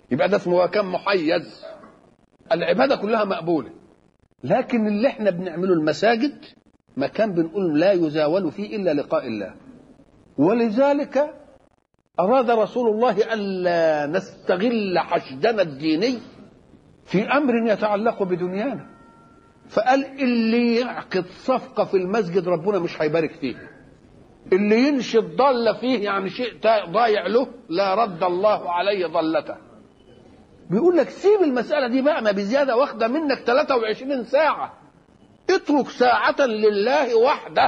يبقى ده اسمه مكان محيز العباده كلها مقبوله لكن اللي احنا بنعمله المساجد مكان بنقول لا يزاول فيه الا لقاء الله ولذلك اراد رسول الله الا نستغل حشدنا الديني في امر يتعلق بدنيانا فقال اللي يعقد صفقه في المسجد ربنا مش هيبارك فيه اللي ينشد ضله فيه يعني شيء ضايع له لا رد الله عليه ضلته بيقول لك سيب المسألة دي بقى ما بزيادة واخدة منك 23 ساعة اترك ساعة لله وحده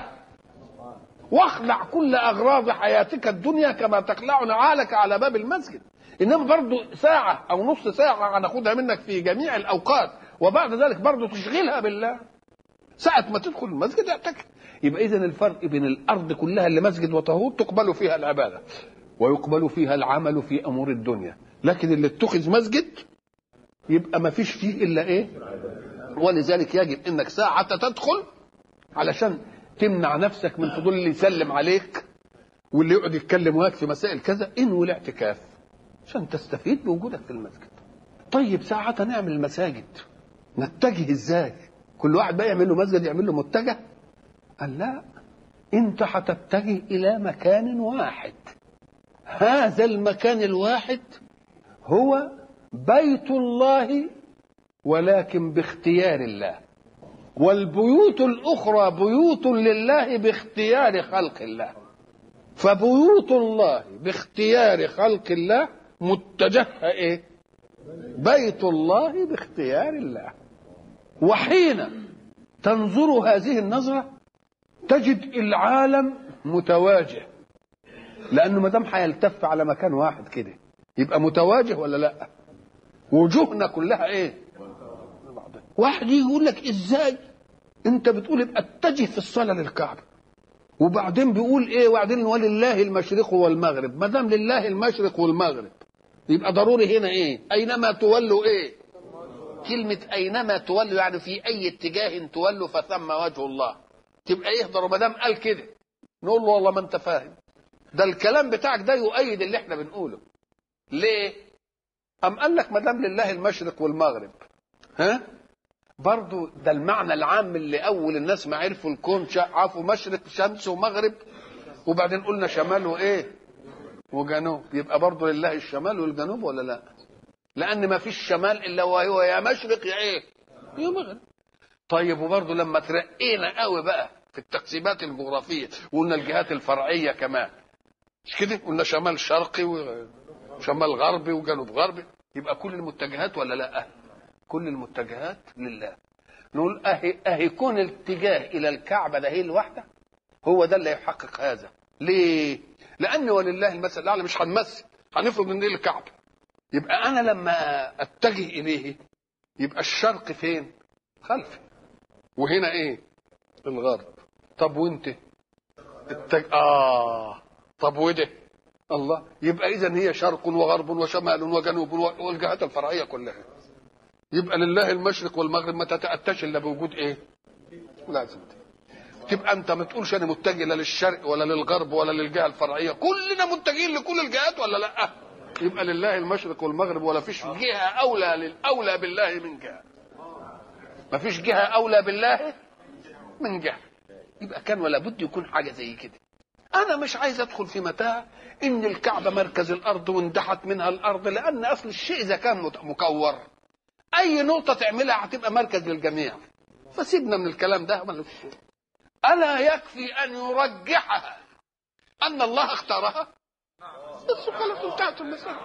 واخلع كل أغراض حياتك الدنيا كما تخلع نعالك على باب المسجد إنما برضو ساعة أو نص ساعة هناخدها منك في جميع الأوقات وبعد ذلك برضو تشغلها بالله ساعة ما تدخل المسجد اعتكف يبقى إذا الفرق بين الأرض كلها اللي مسجد وطهور تقبل فيها العبادة ويقبل فيها العمل في أمور الدنيا لكن اللي اتخذ مسجد يبقى ما فيش فيه الا ايه ولذلك يجب انك ساعة تدخل علشان تمنع نفسك من فضول اللي يسلم عليك واللي يقعد يتكلم وياك في مسائل كذا انوي الاعتكاف عشان تستفيد بوجودك في المسجد طيب ساعة نعمل المساجد نتجه ازاي كل واحد بقى يعمل له مسجد يعمل له متجه قال لا انت هتتجه الى مكان واحد هذا المكان الواحد هو بيت الله ولكن باختيار الله والبيوت الاخرى بيوت لله باختيار خلق الله فبيوت الله باختيار خلق الله متجهه ايه بيت الله باختيار الله وحين تنظر هذه النظره تجد العالم متواجه لانه ما دام هيلتف على مكان واحد كده يبقى متواجه ولا لا وجوهنا كلها ايه واحد يجي يقول لك ازاي انت بتقول ابقى اتجه في الصلاه للكعبه وبعدين بيقول ايه وبعدين ولله المشرق والمغرب ما دام لله المشرق والمغرب يبقى ضروري هنا ايه اينما تولوا ايه كلمة أينما تولوا يعني في أي اتجاه تولوا فثم وجه الله تبقى يهدر ما دام قال كده نقول له والله ما أنت فاهم ده الكلام بتاعك ده يؤيد اللي احنا بنقوله ليه أم قال لك ما دام لله المشرق والمغرب ها برضو ده المعنى العام اللي أول الناس ما عرفوا الكون عرفوا مشرق شمس ومغرب وبعدين قلنا شمال وإيه وجنوب يبقى برضو لله الشمال والجنوب ولا لا لأن ما فيش شمال إلا وهو يا مشرق يا إيه يا مغرب طيب وبرضو لما ترقينا قوي بقى في التقسيمات الجغرافية وقلنا الجهات الفرعية كمان مش كده قلنا شمال شرقي وشمال غربي وجنوب غربي يبقى كل المتجهات ولا لا كل المتجهات لله نقول اهي اهي كون الاتجاه الى الكعبه ده هي الواحده هو ده اللي يحقق هذا ليه لان ولله المثل الاعلى مش هنمثل هنفرض ان دي الكعبه يبقى انا لما اتجه اليه يبقى الشرق فين خلفي وهنا ايه الغرب طب وانت التج... اه طب وده الله يبقى اذا هي شرق وغرب وشمال وجنوب والجهات الفرعيه كلها يبقى لله المشرق والمغرب ما تتاتاش الا بوجود ايه لازم تبقى انت ما تقولش انا متجه لا للشرق ولا للغرب ولا للجهه الفرعيه كلنا متجهين لكل الجهات ولا لا يبقى لله المشرق والمغرب ولا فيش جهه اولى للاولى بالله من جهه ما فيش جهه اولى بالله من جهه يبقى كان ولا بد يكون حاجه زي كده انا مش عايز ادخل في متاع ان الكعبه مركز الارض واندحت منها الارض لان اصل الشيء اذا كان مكور اي نقطه تعملها هتبقى مركز للجميع فسيبنا من الكلام ده الا يكفي ان يرجحها ان الله اختارها بس خلاص انتهت المساله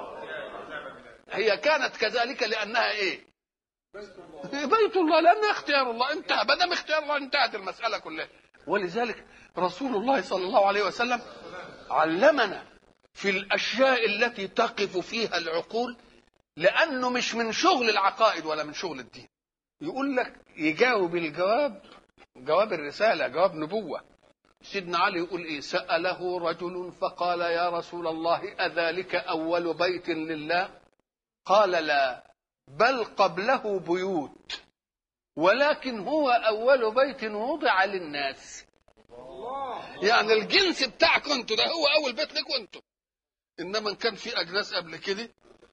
هي كانت كذلك لانها ايه بيت الله لانها اختيار الله انتهى ما دام اختيار الله انتهت المساله كلها ولذلك رسول الله صلى الله عليه وسلم علمنا في الاشياء التي تقف فيها العقول لانه مش من شغل العقائد ولا من شغل الدين يقول لك يجاوب الجواب جواب الرساله جواب نبوه سيدنا علي يقول ايه ساله رجل فقال يا رسول الله اذلك اول بيت لله قال لا بل قبله بيوت ولكن هو اول بيت وضع للناس يعني الجنس بتاعكم انتوا ده هو اول بيت لكم انتوا انما ان كان في اجناس قبل كده